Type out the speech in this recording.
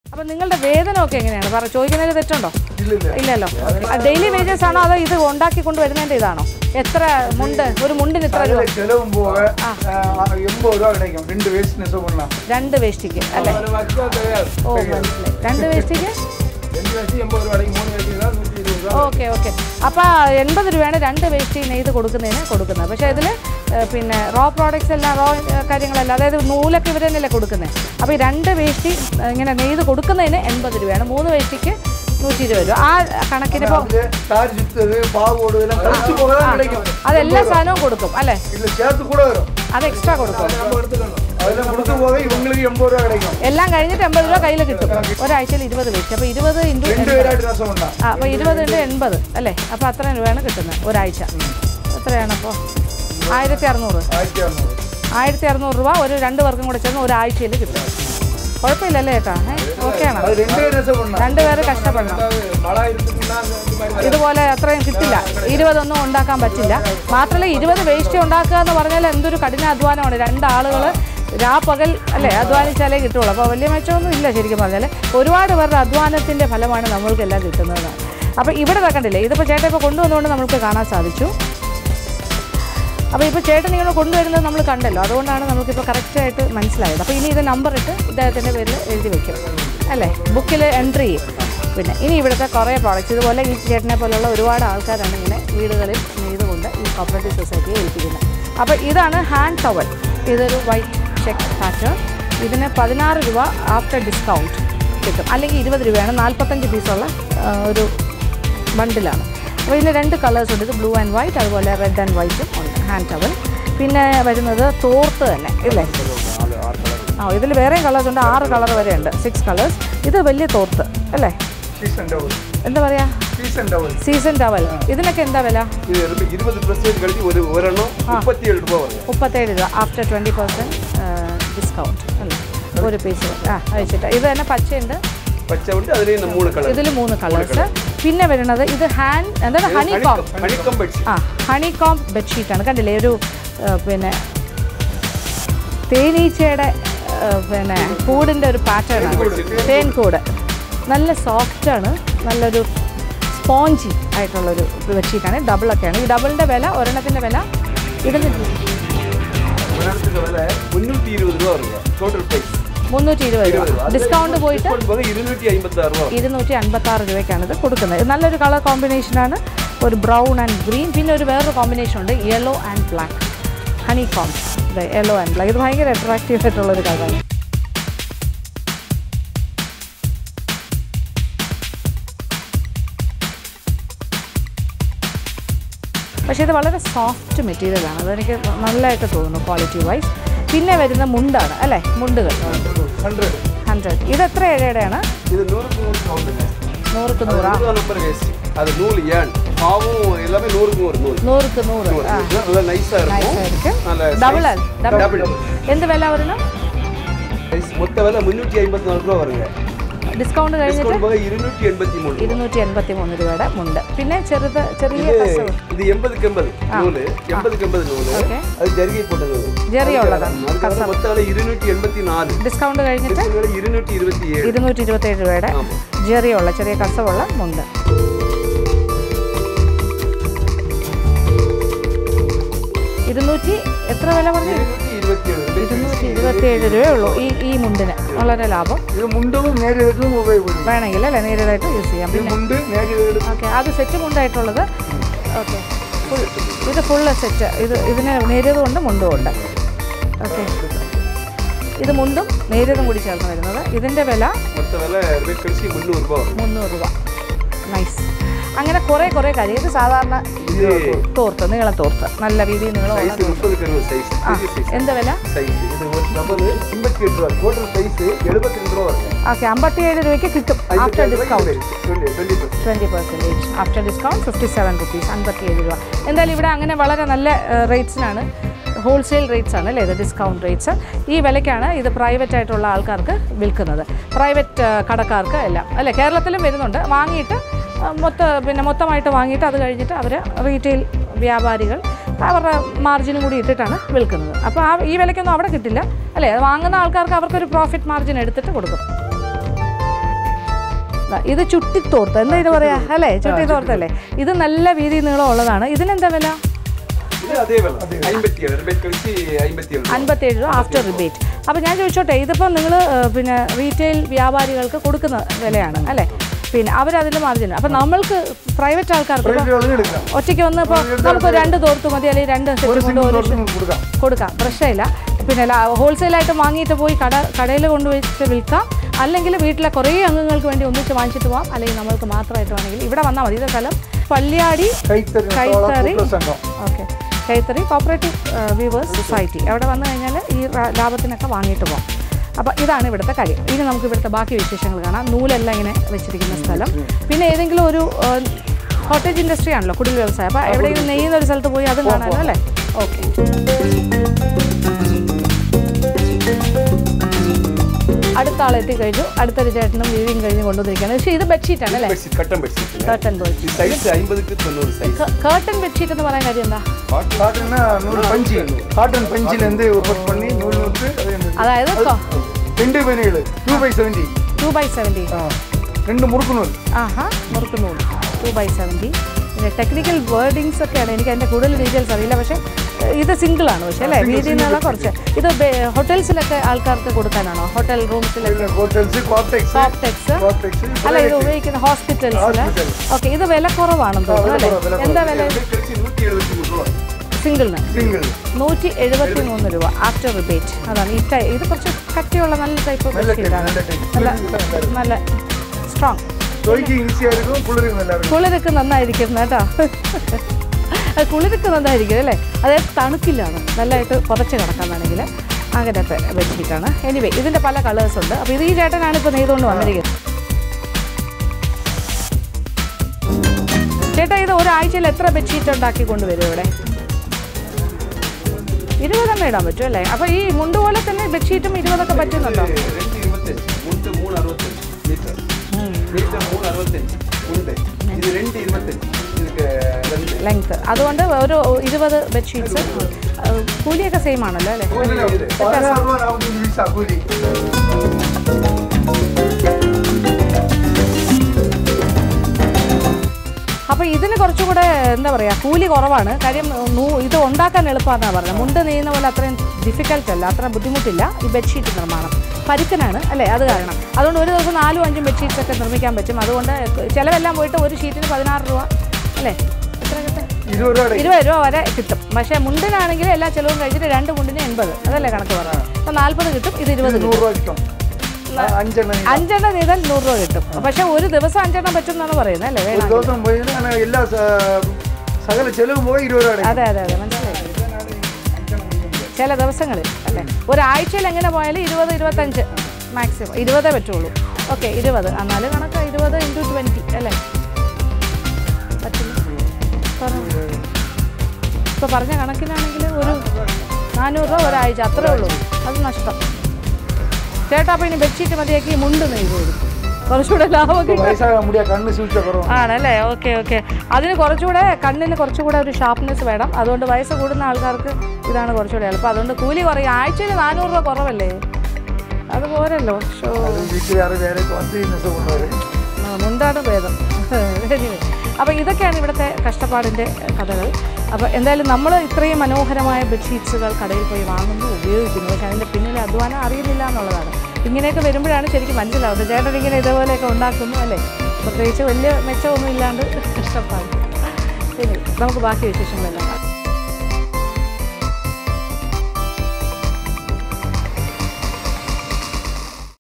അപ്പൊ നിങ്ങളുടെ വേതനമൊക്കെ എങ്ങനെയാണ് പറ ചോദിക്കുന്നതിൽ തെറ്റുണ്ടോ ഇല്ലില്ല ഇല്ലല്ലോ ഡെയിലി വേജസ് ആണോ അതോ ഇത് ഉണ്ടാക്കി കൊണ്ടുവരുന്നതിന്റെ ഇതാണോ എത്ര മുണ്ട് ഒരു മുണ്ടിന് ഇത്ര രൂപ അതിലെ ചെലവും പോக എൺപത് രൂപ கிடைக்கும் ரெண்டு வேஸ்ட் நெசவு பண்ணலாம் രണ്ട് വേഷ്ടിക്ക് അല്ലേ ഓ മനസ്സിലായി രണ്ട് വേഷ്ടിക്ക് ரெண்டு வேஸ்ட் எண்பது ரூபா கிடைக்கும் மூணு வேஸ்ட் தான் நூற்றி இருபது ரூபா ഓക്കെ ഓക്കെ അപ്പോൾ എൺപത് രൂപയാണ് രണ്ട് വേസ്റ്റ് നെയ്ത് കൊടുക്കുന്നതിന് കൊടുക്കുന്നത് പക്ഷേ അതിൽ പിന്നെ റോ പ്രോഡക്റ്റ്സ് എല്ലാം റോ കാര്യങ്ങളെല്ലാം അതായത് നൂലൊക്കെ ഇവർ തന്നെയല്ലേ കൊടുക്കുന്നത് അപ്പോൾ ഈ രണ്ട് വേസ്റ്റ് ഇങ്ങനെ നെയ്ത് കൊടുക്കുന്നതിന് എൺപത് രൂപയാണ് മൂന്ന് വേസ്റ്റിക്ക് നൂറ്റി ഇരുപത് രൂപ ആ കണക്കിന് ഇപ്പോൾ அதுல தார் சுத்துறது பாவு ஓடுதெல்லாம் கழிச்சு போக தான் கிடைக்கும் അതെല്ലാ സാധനവും കൊടുക്കും അല്ലേ இதுல சேர்த்து கூட வரும் അത് എക്സ്ട്രാ കൊടുക്കും நம்ம எடுத்துக்கணும் அதெல்லாம் கொடுத்து போக இவங்களுக்கு எண்பது ரூபா கிடைக்கும் എല്ലാം കഴിഞ്ഞിട്ട് എൺപത് രൂപ കയ്യിൽ കിട്ടും ഒരാഴ്ചയിൽ ഇരുപത് വേസ്റ്റ് അപ്പോൾ ഇരുപത് ഇൻറ്റു ரெண்டு பேராட்டு நெசவு பண்ணலாம் ആ അപ്പോൾ ഇരുപത് ഇൻറ്റു എൺപത് അല്ലേ അപ്പോൾ അത്രയും രൂപയാണ് കിട്ടുന്നത് ഒരാഴ്ച എത്രയാണ് അപ്പോൾ ആയിരത്തി അറുന്നൂറ് ஆயிரத்தி அறநூறு ആയിരത്തി അറുന്നൂറ് രൂപ ഒരു രണ്ട് പേർക്കും കൂടെ ചേർന്ന് ഒരാഴ്ചയിൽ കിട്ടും കുഴപ്പമില്ലല്ലേ ചേട്ടാ ഓക്കെയാണ് அது ரெண்டு பேர் நெசவு பண்ணலாம் രണ്ടുപേര് കഷ്ടപ്പെടണം மழை இருக்குதுன்னா இந்த மாதிரி ഇതുപോലെ അത്രയും കിട്ടില്ല ഇരുപതൊന്നും ഉണ്ടാക്കാൻ പറ്റില്ല മാത്രമല്ല ഇരുപത് വേസ്റ്റ് ഉണ്ടാക്കുക എന്ന് പറഞ്ഞാൽ എന്തൊരു കഠിന അധ്വാനമാണ് രണ്ടാളുകൾ രാപ്പകൽ അല്ലേ അധ്വാനിച്ചാലേ കിട്ടുള്ളൂ അപ്പോൾ വലിയ മെച്ചമൊന്നും ഇല്ല ശരിക്കും പറഞ്ഞാൽ ഒരുപാട് പേരുടെ അധ്വാനത്തിൻ്റെ ഫലമാണ് നമ്മൾക്കെല്ലാം കിട്ടുന്നത് അപ്പോൾ ഇവിടെ വെക്കണ്ടില്ലേ ഇതിപ്പോൾ ചേട്ടൻ ഇപ്പോൾ കൊണ്ടുവന്നുകൊണ്ട് നമുക്ക് കാണാൻ സാധിച്ചു അപ്പോൾ ഇപ്പോൾ ചേട്ടൻ ഇങ്ങനെ കൊണ്ടുവരുന്നത് നമ്മൾ കണ്ടല്ലോ അതുകൊണ്ടാണ് നമുക്കിപ്പോൾ കറക്റ്റായിട്ട് മനസ്സിലായത് അപ്പോൾ ഇനി ഇത് നമ്പർ ഇട്ട് ഇദ്ദേഹത്തിൻ്റെ പേരിൽ എഴുതി വെക്കും അല്ലേ ബുക്കിൽ എൻട്രി ചെയ്യും പിന്നെ ഇനി ഇവിടുത്തെ കുറേ പ്രോഡക്റ്റ്സ് ഇതുപോലെ ഈ ചേട്ടനെ പോലുള്ള ഒരുപാട് ആൾക്കാരാണ് ഇങ്ങനെ വീടുകളിൽ നെയ്തുകൊണ്ട് ഈ കോപ്പറേറ്റീവ് സൊസൈറ്റിയെ ഏൽപ്പിക്കുന്നത് അപ്പോൾ ഇതാണ് ഹാൻഡ് ടവൽ ഇതൊരു വൈറ്റ് ചെക്ക് പാറ്റേൺ ഇതിന് പതിനാറ് രൂപ ആഫ്റ്റർ ഡിസ്കൗണ്ട് കിട്ടും അല്ലെങ്കിൽ ഇരുപത് രൂപയാണ് നാൽപ്പത്തഞ്ച് പീസുള്ള ആ, ഒരു ബണ്ടിലാണ് അപ്പോൾ ഇതിന് രണ്ട് കളേഴ്സ് ഉണ്ട് ഇത് ബ്ലൂ ആൻഡ് വൈറ്റ് അതുപോലെ റെഡ് ആൻഡ് വൈറ്റും ഉണ്ട് ഹാൻഡ് ടവൽ പിന്നെ വരുന്നത് തോർത്ത് തന്നെ ഇല്ലേ ആ ഇതിൽ വേറെയും കളേഴ്സ് ഉണ്ട് ആറ് കളർ വരെ ഉണ്ട് സിക്സ് കളേഴ്സ് ഇത് വലിയ തോർത്ത് അല്ലേ சீசன் டபுள் എന്താ പറയുക சீசன் டபுள் സീസൺ ടവൽ ഇതിനൊക്കെ എന്താ വില இது ரொம்ப இருபது பர்சன்டேஜ் கழிச்சு ஒரு ஒரு எண்ணம் முப்பத்தி ஏழு ரூபாய் வருங்க മുപ്പത്തേഴ് രൂപ ആഫ്റ്റർ ട്വൻറ്റി പെർസെൻറ്റ് ഡിസ്കൗണ്ട് അല്ലേ ഒരു പീസ് ആ അയച്ചിട്ട് ഇത് തന്നെ പച്ചയുണ്ട് பச்சை வந்து அதுலேயே இந்த மூணு கலர் ഇതിൽ മൂന്ന് കളേഴ്സ് പിന്നെ വരുന്നത് ഇത് ഹാൻഡ് എന്താണ് ഹണി കോം ஹனிக்கம் பெட்ஷீட் ആ ഹണി കോം ബെഡ്ഷീറ്റാണ് കണ്ടില്ലേ ഒരു ആ, പിന്നെ തേനീച്ചയുടെ ആ, പിന്നെ കൂടിൻ്റെ ഒരു പാറ്റേൺ ആണ് തേൻകൂട് നല്ല സോഫ്റ്റാണ് നല്ലൊരു സ്പോഞ്ചി ആയിട്ടുള്ളൊരു ബെഡ്ഷീറ്റാണ് ഡബിളൊക്കെയാണ് ഈ ഡബിളിൻ്റെ വില ഒരെണ്ണത്തിൻ്റെ വില ഇതിന് ஒன்றத்துக்கு விலை முந்நூற்றி இருபது ரூபா வருங்க டோட்டல் ப்ரைஸ் മുന്നൂറ്റി ഇരുപത് രൂപ ഡിസ്കൗണ്ട് പോയിട്ട് டிஸ்கவுண்ட் போக இருநூற்றி ஐம்பத்தாறு ரூபா ഇരുന്നൂറ്റി അൻപത്താറ് രൂപയ്ക്കാണ് ഇത് കൊടുക്കുന്നത് ഇത് നല്ലൊരു കളർ കോമ്പിനേഷനാണ് ഒരു ബ്രൗൺ ആൻഡ് ഗ്രീൻ പിന്നെ ഒരു വേറൊരു കോമ്പിനേഷൻ ഉണ്ട് yellow and black honeycomb ഇത് യെല്ലോ ആൻഡ് ബ്ലാക്ക് ഇത് ഭയങ്കര അട്രാക്റ്റീവ് ആയിട്ടുള്ളൊരു കളറാണ് പക്ഷേ ഇത് വളരെ സോഫ്റ്റ് മെറ്റീരിയലാണ് അതെനിക്ക് നല്ലതായിട്ട് തോന്നുന്നു ക്വാളിറ്റി വൈസ് പിന്നെ വരുന്ന മുണ്ടാണ് അല്ലേ മുണ്ടുകൾ ஹண்ட்ரட் ഹൺഡ്രഡ് ഇത് എത്ര ഏഴയുടെയാണ് இது நூறுக்கு நூறு கவுண்டுங்க നൂറുക്ക് നൂറാ நூறு நம்பர் வேஸ்ட் அது நூல் ஏன் பாவும் எல்லாமே நூறுக்கு நூறு நூல் നൂറുക്ക് നൂറ് ആ நல்லா நைஸாக இருக்கும் നൈസായിരിക്കും நல்ல ഡബിൾ ഡബിൾ டபுள் എന്ത് വില വരണം மொத்த விலை முந்நூற்றி ஐம்பத்தி நாலு ரூபா வருங்க ഡിസ്കൗണ്ട് കഴിഞ്ഞിട്ട് டிஸ்கவுண்ட் போக இருநூற்றி எண்பத்தி மூணு ரூபா. ഇരുന്നൂറ്റി എൺപത്തി മൂന്ന് രൂപയുടെ മുണ്ട് പിന്നെ ചെറുത് ചെറിയ இது കസവ് இது எண்பதுக்கு எண்பது நூല് எண்பதுக்கு எண்பது நூല് ഓക്കെ அது ஜரிகை போட்டது ജെറി ഉള്ളതാണ് அதுக்கு வந்து மொத்த விலை இருநூற்றி எண்பத்தி நாலு ഡിസ്കൗണ്ട് കഴിഞ്ഞിട്ട് விலை இருநூற்றி இருபத்தி ஏழு ഇരുന്നൂറ്റി ഇരുപത്തേഴ് രൂപയുടെ ജെറിയുള്ള ചെറിയ കസവുള്ള മുണ്ട് ഇരുന്നൂറ്റി എത്ര വില പറഞ്ഞു இருநூற்றி இருபத்தி ஏழு ഇരുന്നൂറ്റി ഇരുപത്തിയേഴ് രൂപയേ ഉള്ളൂ ഈ ഈ മുണ്ടിന് വളരെ ലാഭം இது முண்டும் நேரடியும் உபயோகப்படும் വേണമെങ്കിൽ അല്ലേ നേരിയതായിട്ട് യൂസ് ചെയ്യാം இது പിന്നെ முண்டு நேரடி ഓക്കെ അത് സെറ്റ് മുണ്ടായിട്ടുള്ളത് ഓക്കെ ഫുൾ ഇത് ഫുള്ള് സെറ്റ് ഇത് ഇതിന് നേരിയതുകൊണ്ട് മുണ്ടും ഉണ്ട് ഓക്കെ ഇത് മുണ്ടും നേരിയതും കൂടി ചേർന്ന് വരുന്നത് ഇതിൻ്റെ വില மொத்த விலை ரேட் கழிச்சு முந்நூறு ரூபாய் வரும் മുന്നൂറ് രൂപ നൈസ് അങ്ങനെ കുറേ കുറേ കാര്യം ഇത് സാധാരണ இது തോർത്ത് നീളം തോർത്ത് നല്ല രീതിയിൽ നീളമുള്ള சைஸ் முப்பதுக்கு அறுபது சைஸ் ആ பெரிய சைஸ் എന്ത് വില சைஸ் இது ஒரு டபுள் எண்பத்தி எட்டு ரூபா டோட்டல் சைஸ் எழுபத்தி ரெண்டு ரூபா வருங்க ഓക്കെ അമ്പത്തിയേഴ് രൂപയ്ക്ക് കിട്ടും after discount twenty twenty twenty percentage after discount fifty seven rupees അൻപത്തിയേഴ് രൂപ എന്തായാലും ഇവിടെ അങ്ങനെ വളരെ നല്ല റേറ്റ്സിനാണ് ഹോൾസെയിൽ റേറ്റ്സ് ആണ് അല്ലേ ഇത് ഡിസ്കൗണ്ട് റേറ്റ്സ് ഈ വിലയ്ക്കാണ് ഇത് പ്രൈവറ്റ് ആയിട്ടുള്ള ആൾക്കാർക്ക് വിൽക്കുന്നത് പ്രൈവറ്റ് കടക്കാർക്ക് എല്ലാം അല്ലേ കേരളത്തിലും വരുന്നുണ്ട് വാങ്ങിയിട്ട് ആ, മൊത്ത പിന്നെ മൊത്തമായിട്ട് വാങ്ങിയിട്ട് അത് കഴിഞ്ഞിട്ട് അവർ റീറ്റെയിൽ വ്യാപാരികൾ അവരുടെ മാർജിനും കൂടി ഇട്ടിട്ടാണ് വിൽക്കുന്നത് അപ്പോൾ ആ ഈ വിലയ്ക്കൊന്നും അവിടെ കിട്ടില്ല അല്ലേ അത് വാങ്ങുന്ന ആൾക്കാർക്ക് അവർക്കൊരു പ്രോഫിറ്റ് മാർജിൻ എടുത്തിട്ട് കൊടുക്കും ദാ, ഇത് ചുട്ടിത്തോർത്ത് എന്താ ഇത് പറയാ അല്ലേ ചുട്ടിത്തോർത്തല്ലേ ഇത് നല്ല വീതി നീളം ഉള്ളതാണ് ഇതിനെന്താ വില ഇത് അതേ വില അമ്പത്തിയേഴ് റിബേറ്റ് കഴിച്ച് അമ്പത്തിയേഴ് രൂപ. അൻപത്തേഴ് രൂപ ആഫ്റ്റർ റിബേറ്റ് അപ്പോൾ ഞാൻ ചോദിച്ചോട്ടെ ഇതിപ്പോൾ നിങ്ങൾ പിന്നെ റീറ്റെയിൽ വ്യാപാരികൾക്ക് കൊടുക്കുന്ന വിലയാണ് അല്ലേ പിന്നെ അവരതിൽ മാർജിൻ അപ്പം നമ്മൾക്ക് പ്രൈവറ്റ് ആൾക്കാർക്ക് ഇപ്പം പ്രൈവറ്റ് എടുക്കാം ഒറ്റയ്ക്ക് വന്ന് ഇപ്പോൾ നമുക്ക് രണ്ട് തോർത്ത് മതി അല്ലെങ്കിൽ രണ്ട് സെറ്റ് ഒരു കൊണ്ട് സിംഗിൾ ഒരു തോർത്ത് കൊടുക്കാം കൊടുക്കാം പ്രശ്നമില്ല പിന്നെ ഹോൾസെയിലായിട്ട് വാങ്ങിയിട്ട് പോയി കട കടയിൽ കൊണ്ടുപോയിട്ട് വിൽക്കാം അല്ലെങ്കിൽ വീട്ടിലെ കുറേ അംഗങ്ങൾക്ക് വേണ്ടി ഒന്നിച്ച് വാങ്ങിച്ചിട്ട് പോകാം അല്ലെങ്കിൽ നമ്മൾക്ക് മാത്രമായിട്ട് വേണമെങ്കിൽ ഇവിടെ വന്നാൽ മതി ഇത് സ്ഥലം പള്ളിയാടി കൈത്തറി കൈത്തറി കൂട്ടുള്ള സംഘം ഓക്കെ കൈത്തറി കോപ്പറേറ്റീവ് വ്യൂവേഴ്സ് സൊസൈറ്റി അവിടെ വന്നു കഴിഞ്ഞാൽ ഈ റാ- ലാഭത്തിനൊക്കെ വാങ്ങിയിട്ട് പോകാം അപ്പോൾ ഇതാണ് ഇവിടുത്തെ കാര്യം ഇനി നമുക്ക് ഇവിടുത്തെ ബാക്കി വിശേഷങ്ങൾ കാണാം നൂലെല്ലാം ഇങ്ങനെ വെച്ചിരിക്കുന്ന സ്ഥലം പിന്നെ ഏതെങ്കിലും ഒരു കോട്ടേജ് ഇൻഡസ്ട്രി ആണല്ലോ കുടിൽ വ്യവസായം അപ്പോൾ എവിടെയെങ്കിലും നെയ്യുന്ന ഒരു സ്ഥലത്ത് പോയി അതും കാണാനോ അല്ലേ ഓക്കെ അടുത്ത ആൾ എത്തിക്കഴിഞ്ഞു അടുത്തൊരു ചേട്ടനും വീവിങ് കഴിഞ്ഞ് കൊണ്ടുവന്നിരിക്കുകയാണ് പക്ഷേ ഇത് ബെഡ്ഷീറ്റാണ് അല്ലേ bedsheet curtain bedsheet curtain bedsheet ഈ സൈസ് അമ്പതുക്ക് തൊണ്ണൂറ് സൈസ് കേർട്ടൻ ബെഡ്ഷീറ്റ് എന്ന് പറയാൻ കാര്യം എന്താ காட்டன்னா நூறு பஞ்சு காட்டன் பஞ்சிலேருந்து உற்பத்தி பண்ணி நூல் நூற்று அது என்னது? അതായത് ரெண்டு பதினேழு two by seventy two by seventy ரெண்டு முறுக்கு நூல் ആഹാ മുറുക്ക് നൂല് ടു ബൈ സെവൻറ്റി പിന്നെ ടെക്നിക്കൽ വേർഡിങ്സ് ഒക്കെയാണ് എനിക്ക് അതിൻ്റെ കൂടുതൽ ഡീറ്റെയിൽസ് അറിയില്ല പക്ഷേ ഏഹ്, ഇത് സിംഗിൾ ആണ് പക്ഷേ അല്ലേ വീതിയിൽ നിന്നുള്ള കുറച്ച് ഇത് ഹോട്ടൽസിലൊക്കെ ആൾക്കാർക്ക് കൊടുക്കാനാണോ ഹോട്ടൽ റൂംസിലൊക്കെ ஹோட்டல்ஸ் குவாப்டெக்ஸ் കോപ്ടെക്സ് குவாப்டெக்ஸ் അല്ല ഇത് ഉപയോഗിക്കുന്ന ഹോസ്പിറ്റൽസിൽ ഓക്കെ ഇത് വില കുറവാണെന്ന് തോന്നുന്നു അല്ലേ വില കുറവ്, എന്താ വില റിബേറ്റ് കഴിച്ച് നൂറ്റി എഴുപത്തി മൂന്ന് രൂപ സിംഗിളിന് சிங்கிள் നൂറ്റി എഴുപത്തി മൂന്ന് രൂപ ആഫ്റ്റർ റിബേറ്റ് അതാണ് ഈ ടൈ ഇത് കുറച്ച് കട്ടിയുള്ള നല്ല ടൈപ്പ് ബെഡ്ഷീറ്റാണ് நல்ல type. നല്ല നല്ല സ്ട്രോങ് தொழிக்கு ஈஸியாக இருக்கும் குளிருக்கு நல்லா இருக்கும் കുളിരൊക്കെ നന്നായിരിക്കും കേട്ടോ അത് കുളിരൊക്കെ നന്നായിരിക്കും അല്ലേ അതായത് തണുക്കില്ലാണ് നല്ലതായിട്ട് പുതച്ച് കിടക്കാൻ വേണമെങ്കിൽ അങ്ങനത്തെ ബെഡ്ഷീറ്റാണ് എനിവേ ഇതിൻ്റെ പല കളേഴ്സ് ഉണ്ട് അപ്പോൾ ഇത് ഈ ചേട്ടനാണ് ഇപ്പോൾ നെയ്തുകൊണ്ട് വന്നിരിക്കുന്നത് ചേട്ടാ ഇത് ഒരാഴ്ചയിൽ എത്ര ബെഡ്ഷീറ്റ് ഉണ്ടാക്കി കൊണ്ടുവരും ഇവിടെ ഇരുപതെണ്ണം ഇടാൻ പറ്റും അല്ലേ അപ്പോൾ ഈ മുണ്ട് പോലെ തന്നെ ബെഡ്ഷീറ്റും ഇരുപതൊക്കെ പറ്റുന്നുണ്ടോ ഇത് രണ്ട് ഇരുപത്തഞ്ച് മുണ്ട് മൂന്ന് അറുപത്തഞ്ച് മീറ്റർ മീറ്റർ മൂന്ന് അറുപത്തഞ്ച് മുണ്ട് ഇത് രണ്ട് ഇരുപത്തഞ്ച് ഇതിക്ക് രണ്ട് ലെങ്ത് അതുകൊണ്ട് ഒരു ഇരുപത് ബെഡ്ഷീറ്റ്സ് കൂലിയൊക്കെ സെയിം ആണല്ലോ അല്ലേ பதினாறு ரூபா நாற்பத்தஞ்சு பைசா கூலி അപ്പോൾ ഇതിന് കുറച്ചുകൂടെ എന്താ പറയുക കൂലി കുറവാണ് കാര്യം നൂ ഇത് ഉണ്ടാക്കാൻ എളുപ്പമാണെന്നാണ് പറഞ്ഞത് മുണ്ട് നെയ്യുന്ന പോലെ അത്രയും ഡിഫിക്കൽട്ട് അല്ല അത്ര ബുദ്ധിമുട്ടില്ല ഈ ബെഡ്ഷീറ്റ് നിർമ്മാണം പരുക്കനാണ് അല്ലേ അത് കാരണം അതുകൊണ്ട് ഒരു ദിവസം നാലും അഞ്ചും ബെഡ്ഷീറ്റ്സ് ഒക്കെ നിർമ്മിക്കാൻ പറ്റും അതുകൊണ്ട് ചിലവെല്ലാം പോയിട്ട് ഒരു ഷീറ്റിന് പതിനാറ് രൂപ അല്ലേ എത്ര കിട്ടും இருபது ரூபா கிடைக்கும் ഇരുപത് രൂപ വരെ കിട്ടും പക്ഷേ മുണ്ടിനാണെങ്കിൽ എല്ലാ ചിലവും കഴിച്ചിട്ട് രണ്ട് മുണ്ടിന് എൺപത് അതല്ലേ കണക്ക് പറഞ്ഞത് അപ്പോൾ നാൽപ്പത് കിട്ടും ഇത് ഇരുപത് കിട്ടും நூறுரூவா கிட்டும் அஞ்செண்ணெய் അഞ്ചെണ്ണം ചെയ്താൽ നൂറ് രൂപ കിട്ടും പക്ഷേ ഒരു ദിവസം അഞ്ചെണ്ണം പറ്റും എന്നാണ് പറയുന്നത് അല്ലേ ஒரு വേണം தோசம் போயிட்டு ஆனால் எல்லா ச- சகல செலவும் போய் இருபது ரூபா கிடைக்கும் അതെ അതെ അതെ മനസ്സിലായി ചില ദിവസങ്ങളിൽ അല്ലേ ഒരാഴ്ചയിൽ എങ്ങനെ പോയാലും ഇരുപത് ഇരുപത്തഞ്ച് മാക്സിമം ഇരുപതേ പറ്റുള്ളൂ ഓക്കെ ഇരുപത് എന്നാലും കണക്ക് ഇരുപത് ഇൻറ്റു ട്വൻറ്റി അല്ലേ പറ്റില്ല ഇപ്പോൾ പറഞ്ഞ കണക്കിനാണെങ്കിൽ ഒരു നാനൂറ് രൂപ ഒരാഴ്ച അത്രേ ഉള്ളൂ അത് നഷ്ടം ചേട്ടാ അപ്പോൾ ഇനി ബെഡ്ഷീറ്റ് മതിയാക്കി മുണ്ട് നെയ്ത് വരും കുറച്ചുകൂടെ ലാഭം കിട്ടും வயசாக முடியாது கண்ணு சூழ்ச்ச குறவும் ആണല്ലേ ഓക്കെ ഓക്കെ അതിന് കുറച്ചുകൂടെ കണ്ണിന് കുറച്ചുകൂടെ ഒരു ഷാർപ്നെസ് വേണം അതുകൊണ്ട് വയസ്സ് കൂടുന്ന ആൾക്കാർക്ക് ഇതാണ് കുറച്ചുകൂടെ എളുപ്പം അതുകൊണ്ട് കൂലി കുറയും ആഴ്ചയിൽ നാനൂറ് രൂപ കുറവല്ലേ അത് പോരല്ലോ ഷോ வீட்டுக்காரர் வேற வந்து நெசவு பண்ணுவார் ആ, മുണ്ടാണ് ഭേദം അപ്പോൾ ഇതൊക്കെയാണ് ഇവിടുത്തെ കഷ്ടപ്പാടിൻ്റെ കഥകൾ അപ്പോൾ എന്തായാലും നമ്മൾ ഇത്രയും മനോഹരമായ ബെഡ്ഷീറ്റ്സുകൾ കടയിൽ പോയി വാങ്ങുന്നു ഉപയോഗിക്കുന്നു പക്ഷേ അതിൻ്റെ പിന്നിലെ അധ്വാനം അറിയുന്നില്ല എന്നുള്ളതാണ് ഇങ്ങനെയൊക്കെ വരുമ്പോഴാണ് ശരിക്കും മനസ്സിലാവുന്നത് ചേട്ടൻ ഇങ്ങനെ ഇതേപോലെയൊക്കെ ഉണ്ടാക്കുന്നു അല്ലേ പ്രത്യേകിച്ച് വലിയ മെച്ചമൊന്നും ഇല്ലാണ്ട് കഷ്ടപ്പാട് ശരി നമുക്ക് ബാക്കി വിശേഷങ്ങളെല്ലാം കാണാം